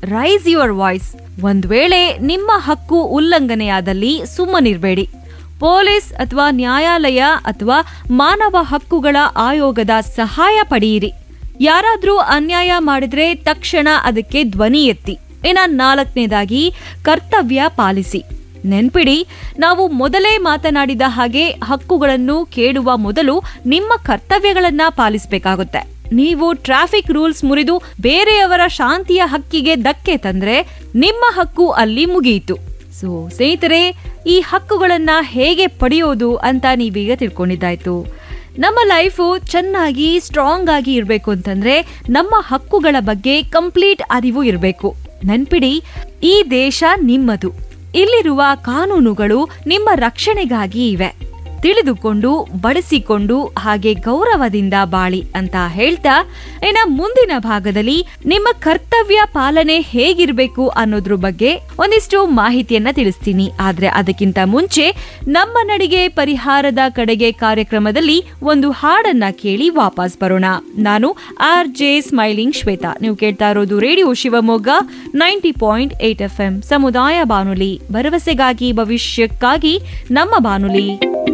raise your voice ಒಂದ್ ವೇಳೆ ನಿಮ್ಮ ಹಕ್ಕು ಉಲ್ಲಂಘನೆಯಾದಲ್ಲಿ ಸುಮ್ಮನಿರ್ಬೇಡಿ ಪೊಲೀಸ್ ಅಥವಾ ನ್ಯಾಯಾಲಯ ಅಥವಾ ಮಾನವ ಹಕ್ಕುಗಳ ಆಯೋಗದ ಸಹಾಯ ಪಡೆಯಿರಿ ಯಾರಾದ್ರೂ ಅನ್ಯಾಯ ಮಾಡಿದ್ರೆ ತಕ್ಷಣ ಅದಕ್ಕೆ ಧ್ವನಿ ಎತ್ತಿ ಇನ್ನ ನಾಲ್ಕನೇದಾಗಿ ಕರ್ತವ್ಯ ಪಾಲಿಸಿ ನೆನ್ಪಿಡಿ ನಾವು ಮೊದಲೇ ಮಾತನಾಡಿದ ಹಾಗೆ ಹಕ್ಕುಗಳನ್ನು ಕೇಳುವ ಮೊದಲು ನಿಮ್ಮ ಕರ್ತವ್ಯಗಳನ್ನ ಪಾಲಿಸಬೇಕಾಗುತ್ತೆ ನೀವು ಟ್ರಾಫಿಕ್ ರೂಲ್ಸ್ ಮುರಿದು ಬೇರೆಯವರ ಶಾಂತಿಯ ಹಕ್ಕಿಗೆ ಧಕ್ಕೆ ತಂದ್ರೆ ನಿಮ್ಮ ಹಕ್ಕು ಅಲ್ಲಿ ಮುಗಿಯಿತು ಸೊ ಸ್ನೇಹಿತರೆ ಈ ಹಕ್ಕುಗಳನ್ನ ಹೇಗೆ ಪಡೆಯೋದು ಅಂತ ನೀವೀಗ ತಿಳ್ಕೊಂಡಿದ್ದಾಯ್ತು ನಮ್ಮ ಲೈಫು ಚೆನ್ನಾಗಿ ಸ್ಟ್ರಾಂಗ್ ಆಗಿ ಇರಬೇಕು ಅಂತಂದ್ರೆ ನಮ್ಮ ಹಕ್ಕುಗಳ ಬಗ್ಗೆ ಕಂಪ್ಲೀಟ್ ಅರಿವು ಇರಬೇಕು ನೆನ್ಪಿಡಿ ಈ ದೇಶ ನಿಮ್ಮದು ಇಲ್ಲಿರುವ ಕಾನೂನುಗಳು ನಿಮ್ಮ ರಕ್ಷಣೆಗಾಗಿ ಇವೆ ತಿಳಿದುಕೊಂಡು ಬಡಿಸಿಕೊಂಡು ಹಾಗೆ ಗೌರವದಿಂದ ಬಾಳಿ ಅಂತ ಹೇಳ್ತಾ ಇನ್ನ ಮುಂದಿನ ಭಾಗದಲ್ಲಿ ನಿಮ್ಮ ಕರ್ತವ್ಯ ಪಾಲನೆ ಹೇಗಿರ್ಬೇಕು ಅನ್ನೋದ್ರ ಬಗ್ಗೆ ಒಂದಿಷ್ಟು ಮಾಹಿತಿಯನ್ನ ತಿಳಿಸ್ತೀನಿ ಆದ್ರೆ ಅದಕ್ಕಿಂತ ಮುಂಚೆ ನಮ್ಮ ನಡಿಗೆ ಪರಿಹಾರದ ಕಡೆಗೆ ಕಾರ್ಯಕ್ರಮದಲ್ಲಿ ಒಂದು ಹಾಡನ್ನ ಕೇಳಿ ವಾಪಸ್ ಬರೋಣ ನಾನು ಆರ್ ಜೆ ಸ್ಮೈಲಿಂಗ್ ಶ್ವೇತಾ ನೀವು ಕೇಳ್ತಾ ಇರೋದು radio Shivamogga ninety point eight F M ಸಮುದಾಯ ಬಾನುಲಿ ಭರವಸೆಗಾಗಿ ಭವಿಷ್ಯಕ್ಕಾಗಿ ನಮ್ಮ ಬಾನುಲಿ